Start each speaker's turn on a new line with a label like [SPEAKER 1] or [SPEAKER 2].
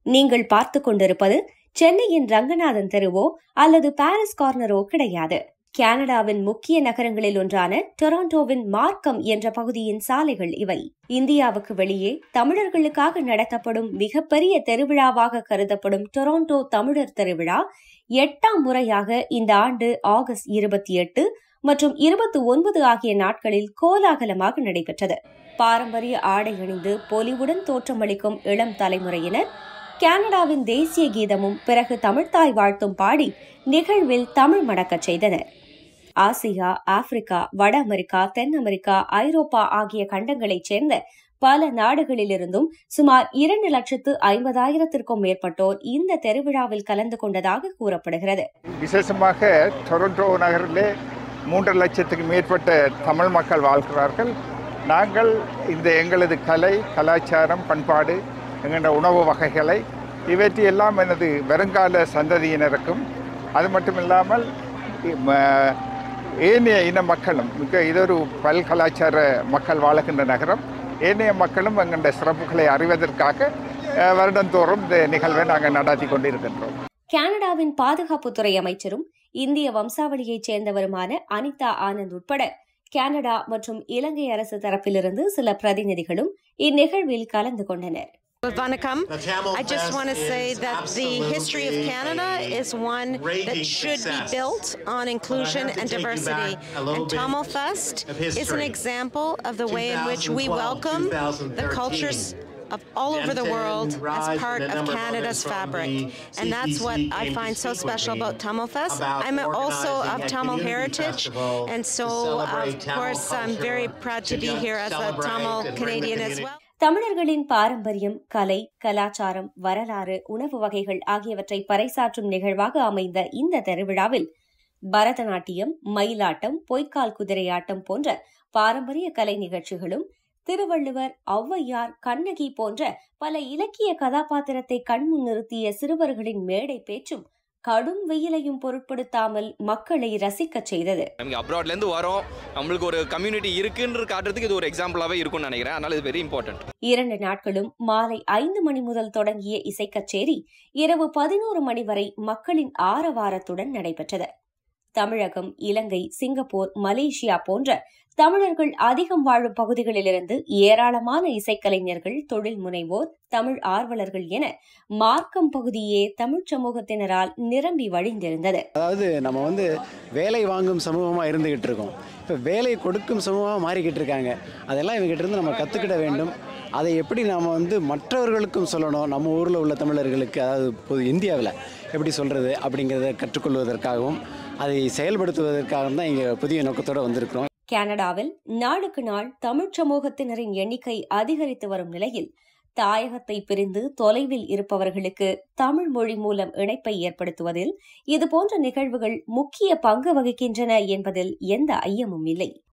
[SPEAKER 1] நீங்கள் பார்த்து கொண்டிருப்பது சென்னையின் ரங்கநாதன் தெருவோ அல்லது பாரிஸ் கார்னரோ கிடையாது கனடாவின் முக்கிய நகரங்களில் ஒன்றான டொராண்டோவின் மார்க்கம் என்ற பகுதியின் சாலைகள் இவை இந்தியாவுக்கு வெளியே தமிழர்களுக்காக நடத்தப்படும் மிகப்பெரிய திருவிழாவாக கருதப்படும் டொராண்டோ தமிழர் திருவிழா எட்டாம் முறையாக இந்த ஆண்டு ஆகஸ்ட் இருபத்தி எட்டு மற்றும் இருபத்தி ஒன்பது ஆகிய நாட்களில் கோலாகலமாக நடைபெற்றது பாரம்பரிய ஆடை அணிந்து பொலிவுடன் தோற்றமளிக்கும் இளம் தலைமுறையினர் கனடாவின் தேசிய கீதமும் பிறகு தமிழ்த்தாய் வாழ்த்தும் பாடி நிகழ்வில் தமிழ் மடக்கச் செய்தனர் ஆசியா ஆப்பிரிக்கா வட அமெரிக்கா தென் அமெரிக்கா ஐரோப்பா ஆகிய கண்டங்களைச் சேர்ந்த பல நாடுகளிலிருந்தும் சுமார் இரண்டு லட்சத்து ஐம்பதாயிரத்திற்கும் மேற்பட்டோர் இந்த திருவிழாவில் கலந்து கொண்டதாக கூறப்படுகிறது
[SPEAKER 2] விசேஷமாக டொரண்டோ நகரிலே மூன்று லட்சத்துக்கு மேற்பட்ட தமிழ் மக்கள் வாழ்கிறார்கள் நாங்கள் இந்த எங்களது கலை கலாச்சாரம் பண்பாடு எங்களோட உணவு வகைகளை இவற்றையெல்லாம் எனது வருங்கால சந்ததியினருக்கும் அது மட்டும் இல்லாமல் ம- ஏனைய இன மக்களும் மிக இதொரு பல்கலாச்சார மக்கள் வாழுகின்ற நகரம் ஏனைய மக்களும் எங்களுடைய சிறப்புகளை அறிவதற்காக அஹ், வருடந்தோறும் இந்த நிகழ்வை நாங்கள் நடாத்தி கொண்டிருக்கின்றோம்
[SPEAKER 1] கனடாவின் பாதுகாப்புத்துறை அமைச்சரும் இந்திய வம்சாவளியைச் சேர்ந்தவருமான அனிதா ஆனந்த் உட்பட கனடா மற்றும் இலங்கை அரசு தரப்பிலிருந்து சில பிரதிநிதிகளும் இந்நிகழ்வில் கலந்து கொண்டனர்
[SPEAKER 3] Vanakkam.
[SPEAKER 4] The Tamil
[SPEAKER 3] I just
[SPEAKER 4] Fest
[SPEAKER 3] want to say
[SPEAKER 4] is
[SPEAKER 3] that the history of
[SPEAKER 4] absolutely
[SPEAKER 3] Canada
[SPEAKER 4] a
[SPEAKER 3] is one that
[SPEAKER 4] raging
[SPEAKER 3] should
[SPEAKER 4] success.
[SPEAKER 3] be built on inclusion
[SPEAKER 4] have to
[SPEAKER 3] and
[SPEAKER 4] take you
[SPEAKER 3] diversity.
[SPEAKER 4] back a little
[SPEAKER 3] And
[SPEAKER 4] bit
[SPEAKER 3] Tamil Fest
[SPEAKER 4] of
[SPEAKER 3] is an
[SPEAKER 4] history.
[SPEAKER 3] example of the way in which we
[SPEAKER 4] 2012,
[SPEAKER 3] welcome the
[SPEAKER 4] 2013.
[SPEAKER 3] cultures of all over the
[SPEAKER 4] Denton,
[SPEAKER 3] world
[SPEAKER 4] Raj,
[SPEAKER 3] as part
[SPEAKER 4] and a
[SPEAKER 3] of
[SPEAKER 4] number of
[SPEAKER 3] Canada's
[SPEAKER 4] others from
[SPEAKER 3] fabric.
[SPEAKER 4] the
[SPEAKER 3] And that's what
[SPEAKER 4] CPC
[SPEAKER 3] I
[SPEAKER 4] came to
[SPEAKER 3] find so
[SPEAKER 4] speak with
[SPEAKER 3] special
[SPEAKER 4] me
[SPEAKER 3] about Tamil Fest.
[SPEAKER 4] about
[SPEAKER 3] I'm also
[SPEAKER 4] organizing
[SPEAKER 3] of
[SPEAKER 4] a
[SPEAKER 3] Tamil
[SPEAKER 4] community
[SPEAKER 3] heritage.
[SPEAKER 4] festival
[SPEAKER 3] And
[SPEAKER 4] to
[SPEAKER 3] so,
[SPEAKER 4] celebrate
[SPEAKER 3] of
[SPEAKER 4] Tamil
[SPEAKER 3] course, I'm
[SPEAKER 4] culture,
[SPEAKER 3] very proud to
[SPEAKER 4] to
[SPEAKER 3] be
[SPEAKER 4] just
[SPEAKER 3] here as a
[SPEAKER 4] celebrate
[SPEAKER 3] Tamil
[SPEAKER 4] and bring the
[SPEAKER 3] Canadian as
[SPEAKER 4] community
[SPEAKER 3] well.
[SPEAKER 1] தமிழர்களின் பாரம்பரியம் கலை கலாச்சாரம் வரலாறு உணவு வகைகள் ஆகியவற்றை பறைசாற்றும் நிகழ்வாக அமைந்த இந்த திருவிழாவில் பரதநாட்டியம் மயிலாட்டம் பொய்க்கால் குதிரையாட்டம் போன்ற பாரம்பரிய கலை நிகழ்ச்சிகளும் திருவள்ளுவர் ஔவையார் கண்ணகி போன்ற பல இலக்கிய கதாபாத்திரத்தை கண்முன் நிறுத்திய சிறுவர்களின் மேடை பேச்சும் கடும் வெயிலையும் பொருட்படுத்தாமல் மக்களை ரசிக்கச் செய்தது
[SPEAKER 5] நமக்கு அப்ராட்லேருந்து வரோம் நம்மளுக்கு ஒரு கம்யூனிட்டி இருக்குன்ற காட்டுறதுக்கு இது ஒரு எக்ஸாம்பிளாகவே இருக்கும்னு நினைக்கிறேன் அதனால இது வெரி இம்பார்ட்டன்ட்
[SPEAKER 1] இரண்டு நாட்களும் மாலை ஐந்து மணி முதல் தொடங்கிய இசைக்கச்சேரி இரவு பதினோரு மணி வரை மக்களின் ஆரவாரத்துடன் நடைபெற்றது தமிழகம் இலங்கை சிங்கப்பூர் மலேசியா போன்ற தமிழர்கள் அதிகம் வாழும் பகுதிகளிலிருந்து ஏராளமான இசைக்கலைஞர்கள் தொழில் முனைவோர் தமிழ் ஆர்வலர்கள் என மார்க்கம் பகுதியே தமிழ்ச் சமூகத்தினரால் நிரம்பி வழிந்திருந்தது
[SPEAKER 6] அதாவது நம்ம வந்து வேலை வாங்கும் சமூகமாக இருந்துக்கிட்டு இருக்கோம் இப்போ வேலை கொடுக்கும் சமூகமாக மாறிக்கிட்டு இருக்காங்க அதெல்லாம் இவங்ககிட்ட இருந்து நம்ம கற்றுக்கிட வேண்டும் அதை எப்படி நாம் வந்து மற்றவர்களுக்கும் சொல்லணும் நம்ம ஊரில் உள்ள தமிழர்களுக்கு அதாவது பொது இந்தியாவில் எப்படி சொல்கிறது அப்படிங்கிறத கற்றுக்கொள்வதற்காகவும் அதை செயல்படுத்துவதற்காகவும் தான் இங்கே புதிய நோக்கத்தோடு வந்திருக்கிறோம்
[SPEAKER 1] கனடாவில் நாளுக்கு நாள் தமிழ்ச் சமூகத்தினரின் எண்ணிக்கை அதிகரித்து வரும் நிலையில் தாயகத்தை பிரிந்து தொலைவில் இருப்பவர்களுக்கு தமிழ் மொழி மூலம் இணைப்பை ஏற்படுத்துவதில் இதுபோன்ற நிகழ்வுகள் முக்கிய பங்கு வகிக்கின்றன என்பதில் எந்த ஐயமும் இல்லை